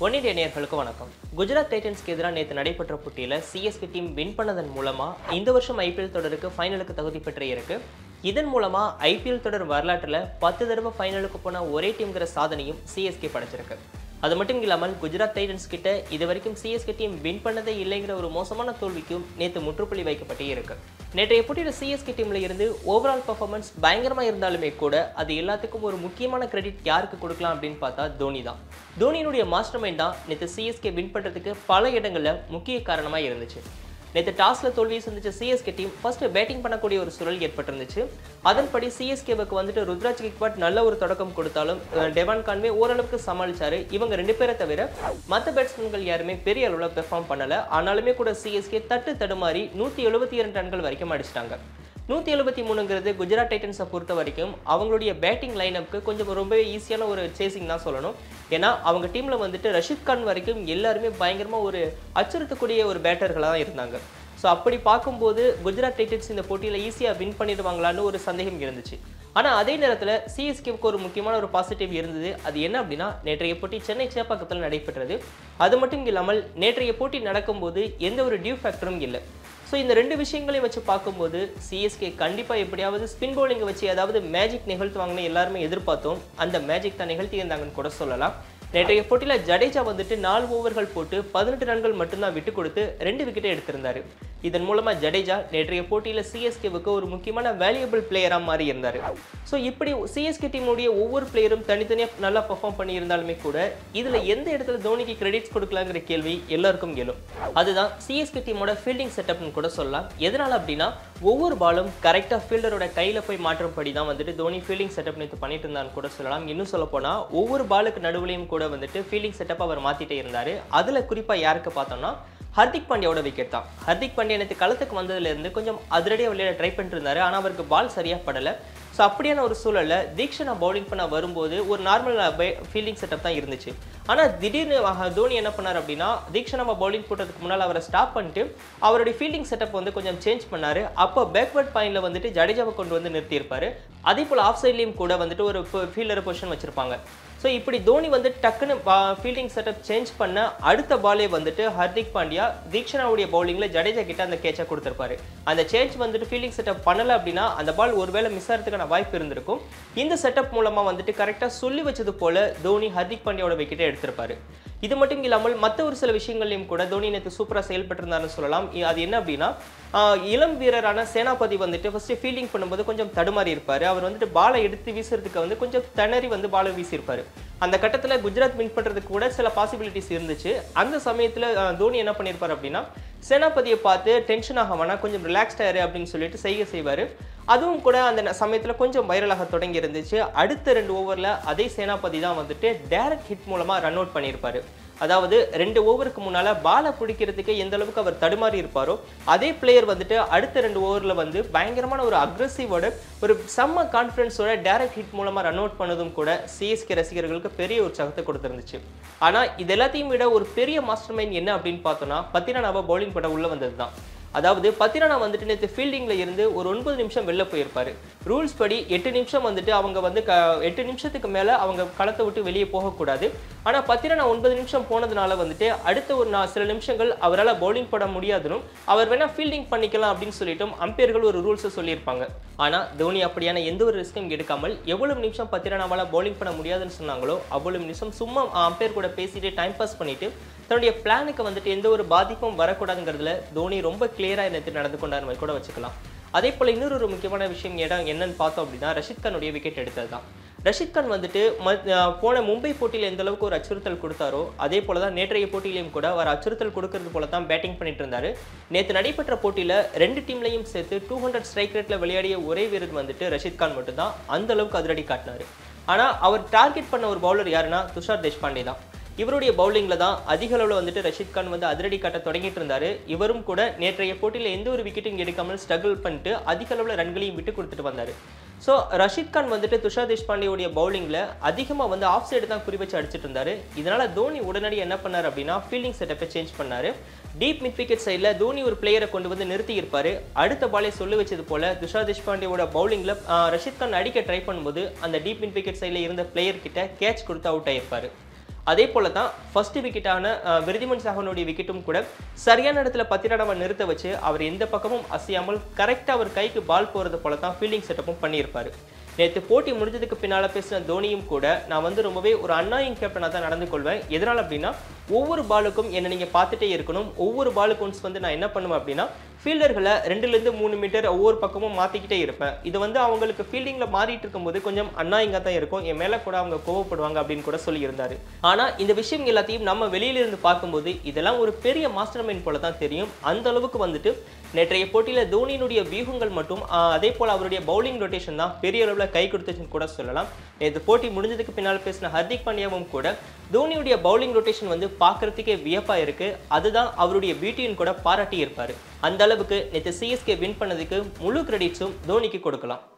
one India நேயர்களுக்கு வணக்கம் குஜராத் டைட்டன்ஸ்க்கு எதிராக நேற்று நடைபெற்ற போட்டியில் சிஎஸ்கே டீம் வின் பண்ணதன் மூலமா இந்த வருஷம் ஐபிஎல் தொடருக்கு ஃபைனலுக்கு தகுதி பெற்று இருக்கு இதன் மூலமா ஐபிஎல் தொடர் வரலாற்றில் பத்து தடவை ஃபைனலுக்கு போன ஒரே டீம்ங்கிற சாதனையும் சிஎஸ்கே படைச்சிருக்கு அது மட்டும் இல்லாமல் குஜராத் டைட்டன்ஸ் கிட்ட இது வரைக்கும் சிஎஸ்கே டீம் வின் பண்ணதே இல்லைங்கிற ஒரு மோசமான தோல்விக்கும் நேற்று முற்றுப்புள்ளி வைக்கப்பட்டே இருக்கு நேற்றைய போட்டியில் சிஎஸ்கே டீம்ல இருந்து ஓவரால் பர்ஃபார்மன்ஸ் பயங்கரமா இருந்தாலுமே கூட அது எல்லாத்துக்கும் ஒரு முக்கியமான கிரெடிட் யாருக்கு கொடுக்கலாம் அப்படின்னு பார்த்தா தோனி தான் தோனியினுடைய மாஸ்டர் மைண்ட் தான் நேற்று சிஎஸ்கே வின் பண்றதுக்கு பல இடங்கள்ல முக்கிய காரணமா இருந்துச்சு நேற்று டாஸ்ல தோல்வியை சந்திச்ச சிஎஸ்கே டீம் ஃபர்ஸ்ட் பேட்டிங் பண்ணக்கூடிய ஒரு சூழல் ஏற்பட்டிருந்துச்சு அதன்படி சிஎஸ்கேவுக்கு வந்துட்டு ருத்ராஜ் கிக்வாட் நல்ல ஒரு தொடக்கம் கொடுத்தாலும் அஹ், டெவான் கான்வே ஓரளவுக்கு சமாளிச்சாரு இவங்க ரெண்டு பேரை தவிர மற்ற பேட்ஸ்மேன்கள் யாருமே பெரிய அளவில் பெர்ஃபார்ம் பண்ணல ஆனாலுமே கூட சிஎஸ்கே தட்டு தடுமாறி நூற்றி எழுபத்தி இரண்டு ரன்கள் வரைக்கும் அடிச்சிட்டாங்க நூற்றி எழுபத்தி மூணுங்கிறது குஜராத் டைட்டன்ஸை பொறுத்த வரைக்கும் அவங்களுடைய பேட்டிங் லைனப்புக்கு கொஞ்சம் ரொம்பவே ஈஸியான ஒரு சேசிங் தான் சொல்லணும் ஏன்னா அவங்க டீமில் வந்துட்டு ரஷீத் கான் வரைக்கும் எல்லாருமே பயங்கரமாக ஒரு அச்சுறுத்தக்கூடிய ஒரு பேட்டர்களாக தான் இருந்தாங்க ஸோ அப்படி பார்க்கும்போது குஜராத் டைட்டன்ஸ் இந்த போட்டியில் ஈஸியாக வின் பண்ணிடுவாங்களான்னு ஒரு சந்தேகம் இருந்துச்சு ஆனால் அதே நேரத்தில் சிஎஸ்கேவுக்கு ஒரு முக்கியமான ஒரு பாசிட்டிவ் இருந்தது அது என்ன அப்படின்னா நேற்றைய போட்டி சென்னை சேப்பாக்கத்தில் நடைபெற்றது அது மட்டும் இல்லாமல் நேற்றைய போட்டி நடக்கும்போது எந்த ஒரு டியூ ஃபேக்டரும் இல்லை ஸோ இந்த ரெண்டு விஷயங்களையும் வச்சு பார்க்கும்போது சிஎஸ்கே கண்டிப்பாக எப்படியாவது ஸ்பின் பவுலிங்கை வச்சு ஏதாவது மேஜிக் நிகழ்த்துவாங்கன்னு எல்லாருமே எதிர்பார்த்தோம் அந்த மேஜிக் தான் நிகழ்த்தியிருந்தாங்கன்னு கூட சொல்லலாம் நேற்றைய போட்டியில் ஜடேஜா வந்துட்டு நாலு ஓவர்கள் போட்டு பதினெட்டு ரன்கள் மட்டும்தான் விட்டு கொடுத்து ரெண்டு விக்கெட்டை எடுத்திருந்தாரு இதன் மூலமாக ஜடேஜா நேற்றைய போட்டியில் சிஎஸ்கேவுக்கு ஒரு முக்கியமான வேல்யூபிள் பிளேயராக மாறி இருந்தார் ஸோ இப்படி சிஎஸ்கே டீமுடைய ஒவ்வொரு பிளேயரும் தனித்தனியாக நல்லா பெர்ஃபார்ம் பண்ணியிருந்தாலுமே கூட இதில் எந்த இடத்துல தோனிக்கு கிரெடிட்ஸ் கொடுக்கலாங்கிற கேள்வி எல்லாருக்கும் எழும் அதுதான் சிஎஸ்கே டீமோட ஃபீல்டிங் செட்டப்னு கூட சொல்லலாம் எதனால் அப்படின்னா ஒவ்வொரு பாலும் கரெக்டாக ஃபீல்டரோட கையில் போய் மாற்றும்படி தான் வந்துட்டு தோனி ஃபீல்டிங் செட்டப் நேற்று பண்ணிட்டு இருந்தான்னு கூட சொல்லலாம் இன்னும் சொல்ல போனால் ஒவ்வொரு பாலுக்கு நடுவுலையும் கூட வந்துட்டு ஃபீல்டிங் செட்டப் அவர் மாற்றிட்டே இருந்தார் அதில் குறிப்பாக யாருக்கு பார்த்தோம்னா ஹர்திக் பாண்டியாவோட விக்கெட் தான் ஹர்திக் பாண்டியா நேற்று களத்துக்கு வந்ததுலேருந்து கொஞ்சம் அதிரடியாக விளையாட ட்ரை பண்ணிட்டு இருந்தாரு ஆனால் அவருக்கு பால் சரியாக படலை ஸோ அப்படியான ஒரு சூழலில் தீக்ஷனா பவுலிங் பண்ண வரும்போது ஒரு நார்மல் ஃபீல்டிங் செட்டப் தான் இருந்துச்சு ஆனால் திடீர்னு அஹ், தோனி என்ன பண்ணார் அப்படின்னா தீக்ஷனாவை பவுலிங் போட்டதுக்கு முன்னால் அவரை ஸ்டாப் பண்ணிட்டு அவருடைய ஃபீல்டிங் செட்டப் வந்து கொஞ்சம் சேஞ்ச் பண்ணாரு அப்போ பேக்வர்ட் பாயிண்ட்ல வந்துட்டு ஜடேஜாவை கொண்டு வந்து நிறுத்தியிருப்பாரு அதே போல் ஆஃப் சைட்லேயும் கூட வந்துட்டு ஒரு ஃபீல்டர் பொசிஷன் வச்சிருப்பாங்க ஸோ இப்படி தோனி வந்து டக்குன்னு ஃபீல்டிங் செட்டப் சேஞ்ச் பண்ண அடுத்த பாலே வந்துட்டு ஹர்திக் பாண்டியா தீக்ஷனாவுடைய பவுலிங்கில் ஜடேஜா கிட்ட அந்த கேட்சை கொடுத்துருப்பாரு அந்த சேஞ்ச் வந்துட்டு ஃபீல்டிங் செட்டப் பண்ணலை அப்படின்னா அந்த பால் ஒருவேளை மிஸ் ஆகிறதுக்கான வாய்ப்பு இருந்திருக்கும் இந்த செட்டப் மூலமாக வந்துட்டு கரெக்டாக சொல்லி வச்சது போல தோனி ஹர்திக் பாண்டியாவோட விக்கெட்டை எடுத்திருப்பாரு இது மட்டும் இல்லாமல் மற்ற ஒரு சில விஷயங்கள்லையும் கூட தோனி நேற்று சூப்பராக செயல்பட்டிருந்தாருன்னு சொல்லலாம் இ- அது என்ன அப்படின்னா ஆஹ், இளம் வீரரான சேனாபதி வந்துட்டு ஃபர்ஸ்ட் ஃபீல்டிங் பண்ணும்போது கொஞ்சம் தடுமாறி இருப்பாரு அவர் வந்துட்டு பாலை எடுத்து வீசுறதுக்கு வந்து கொஞ்சம் திணறி வந்து பாலை வீசியிருப்பாரு அந்த கட்டத்தில் குஜராத் வின் பண்ணுறதுக்கு கூட சில பாசிபிலிட்டிஸ் இருந்துச்சு அந்த சமயத்தில் தோனி என்ன பண்ணியிருப்பார் அப்படின்னா சேனாபதியை பார்த்து டென்ஷன் ஆக வேணாம் கொஞ்சம் ரிலாக்ஸ்ட் ஆயிரு அப்படின்னு சொல்லிட்டு செய்ய செய்வார் அதுவும் கூட அந்த சமயத்தில் கொஞ்சம் வைரலாக தொடங்கி இருந்துச்சு அடுத்த ரெண்டு ஓவரில் அதே சேனாபதி தான் வந்துட்டு டைரக்ட் ஹிட் மூலமாக ரன் அவுட் பண்ணியிருப்பாரு அதாவது ரெண்டு ஓவருக்கு முன்னால் பாலை பிடிக்கிறதுக்கு எந்த அளவுக்கு அவர் தடுமாறி இருப்பாரோ அதே பிளேயர் வந்துட்டு அடுத்த ரெண்டு ஓவரில் வந்து பயங்கரமான ஒரு அக்ரஸிவோட ஒரு செம்ம கான்ஃபிடன்ஸோட டைரக்ட் ஹிட் மூலமாக ரன் அவுட் பண்ணதும் கூட சிஎஸ்கே ரசிகர்களுக்கு பெரிய உற்சாகத்தை கொடுத்துருந்துச்சு ஆனால் இது எல்லாத்தையும் விட ஒரு பெரிய மாஸ்டர் மைண்ட் என்ன அப்படின்னு பார்த்தோம்னா பத்திரனாவை பவுலிங் பண்ண உள்ள வந்தது தான் அதாவது பத்திரனா வந்துட்டு நேற்று ஃபீல்டிங்கில் இருந்து ஒரு ஒன்பது நிமிஷம் வெளில போயிருப்பாரு ரூல்ஸ் படி எட்டு நிமிஷம் வந்துட்டு அவங்க வந்து க எட்டு நிமிஷத்துக்கு மேலே அவங்க களத்தை விட்டு வெளியே போகக்கூடாது ஆனால் பத்திரனா ஒன்பது நிமிஷம் போனதுனால வந்துட்டு அடுத்த ஒரு நா- சில நிமிஷங்கள் அவரால் பவுலிங் போட முடியாதுனும் அவர் வேணா ஃபீல்டிங் பண்ணிக்கலாம் அப்படின்னு சொல்லிட்டும் அம்பையர்கள் ஒரு ரூல்ஸை சொல்லியிருப்பாங்க ஆனால் தோனி அப்படியான எந்த ஒரு ரிஸ்க்கும் எடுக்காமல் எவ்வளவு நிமிஷம் பத்திரனாவால் பவுலிங் பண்ண முடியாதுன்னு சொன்னாங்களோ அவ்வளவு நிமிஷம் சும்மா அம்பையர் கூட பேசிட்டு டைம் பாஸ் பண்ணிட்டு தன்னுடைய பிளானுக்கு வந்துட்டு எந்த ஒரு பாதிப்பும் வரக்கூடாதுங்கிறதுல தோனி ரொம்ப கிளியராக நேற்று நடந்து கொண்டார் மாதிரி கூட வச்சுக்கலாம் அதே போல் இன்னொரு ஒரு முக்கியமான விஷயம் இடம் என்னன்னு பார்த்தோம் அப்படின்னா ரஷித் கானுடைய விக்கெட் எடுத்தது தான் ரஷித் கான் வந்துட்டு ம- அஹ் போன மும்பை போட்டியில் எந்த அளவுக்கு ஒரு அச்சுறுத்தல் கொடுத்தாரோ அதே போல தான் நேற்றைய போட்டியிலையும் கூட அவர் அச்சுறுத்தல் கொடுக்கறது போல தான் பேட்டிங் பண்ணிட்டு இருந்தாரு நேற்று நடைபெற்ற போட்டியில் ரெண்டு டீம்லையும் சேர்த்து டூ ஹண்ட்ரட் ஸ்ட்ரைக் ரேட்டில் விளையாடிய ஒரே வீரர் வந்துட்டு ரஷித் கான் மட்டும்தான் அந்த அளவுக்கு அதிரடி காட்டினாரு ஆனால் அவர் டார்கெட் பண்ண ஒரு பவுலர் யாருன்னா துஷார் தேஷ்பாண்டே தான் இவருடைய பவுலிங்ல தான் அதிக அளவில் வந்துட்டு ரஷித் கான் வந்து அதிரடி காட்ட தொடங்கிட்டு இருந்தாரு இவரும் கூட நேற்றைய போட்டியில் எந்த ஒரு விக்கெட்டும் எடுக்காமல் ஸ்ட்ரகிள் பண்ணிட்டு அதிக அளவில் ரன்களையும் விட்டு கொடுத்துட்டு வந்தாரு ஸோ ரஷித் கான் வந்துட்டு துஷார் தேஷ்பாண்டேவுடைய பவுலிங்ல அதிகமாக வந்து ஆஃப் சைடு தான் குறி வச்சு அடிச்சிட்டு இருந்தாரு இதனால தோனி உடனடி என்ன பண்ணார் அப்படின்னா ஃபீல்டிங் செட்டப்பை சேஞ்ச் பண்ணாரு டீப் மிட் விக்கெட் சைடில் தோனி ஒரு பிளேயரை கொண்டு வந்து நிறுத்தி இருப்பாரு அடுத்த பாலே சொல்லி வச்சது போல துஷார் தேஷ்பாண்டேவோட பவுலிங்ல ரஷித் கான் அடிக்க ட்ரை பண்ணும்போது அந்த டீப் மிட் விக்கெட் சைடில் இருந்த பிளேயர் கிட்ட கேட்ச் கொடுத்து அவுட் ஆயிருப்பாரு அதே போல தான் ஃபர்ஸ்ட் விக்கெட்டான விருதிமன் சாகனுடைய விக்கெட்டும் கூட சரியான இடத்துல பத்திரடவை நிறுத்த வச்சு அவர் எந்த பக்கமும் அசையாமல் கரெக்டாக அவர் கைக்கு பால் போகிறது போல தான் ஃபீல்டிங் செட்டப்பும் பண்ணியிருப்பாரு நேற்று போட்டி முடிஞ்சதுக்கு பின்னால பேசின தோனியும் கூட நான் வந்து ரொம்பவே ஒரு அன்னாயிங் கேப்டனாக தான் நடந்து கொள்வேன் எதனால் அப்படின்னா ஒவ்வொரு பாலுக்கும் என்னை நீங்கள் பார்த்துட்டே இருக்கணும் ஒவ்வொரு பாலுக்கு ஒன்ஸ் வந்து நான் என்ன பண்ணுவேன் அப்படின்னா ஃபீல்டர்களை ரெண்டுலேருந்து மூணு மீட்டர் ஒவ்வொரு பக்கமும் மாற்றிக்கிட்டே இருப்பேன் இது வந்து அவங்களுக்கு ஃபீல்டிங்கில் மாறிட்டு இருக்கும்போது கொஞ்சம் அன்னாயிங்காக தான் இருக்கும் என் மேலே கூட அவங்க கோவப்படுவாங்க அப்படின்னு கூட சொல்லியிருந்தாரு ஆனால் இந்த விஷயம் எல்லாத்தையும் நம்ம வெளியிலிருந்து பார்க்கும்போது இதெல்லாம் ஒரு பெரிய மாஸ்டர் மைண்ட் போல தான் தெரியும் அந்த அளவுக்கு வந்துட்டு நேற்றைய போட்டியில் தோனியினுடைய வியூகங்கள் மட்டும் ஆஹ், அதே போல் அவருடைய பவுலிங் ரொட்டேஷன் தான் பெரிய அளவில் கை கொடுத்துச்சுன்னு கூட சொல்லலாம் நேற்று போட்டி முடிஞ்சதுக்கு பின்னால் பேசின ஹர்திக் பாண்டியாவும் கூட தோனியுடைய பவுலிங் ரொட்டேஷன் வந்து பார்க்கறதுக்கே வியப்பா இருக்கு அதுதான் அவருடைய பியூட்டின்னு கூட பாராட்டி இருப்பாரு அந்த அளவுக்கு நேற்று சிஎஸ்கே வின் பண்ணதுக்கு முழு கிரெடிட்ஸும் தோனிக்கு கொடுக்கலாம்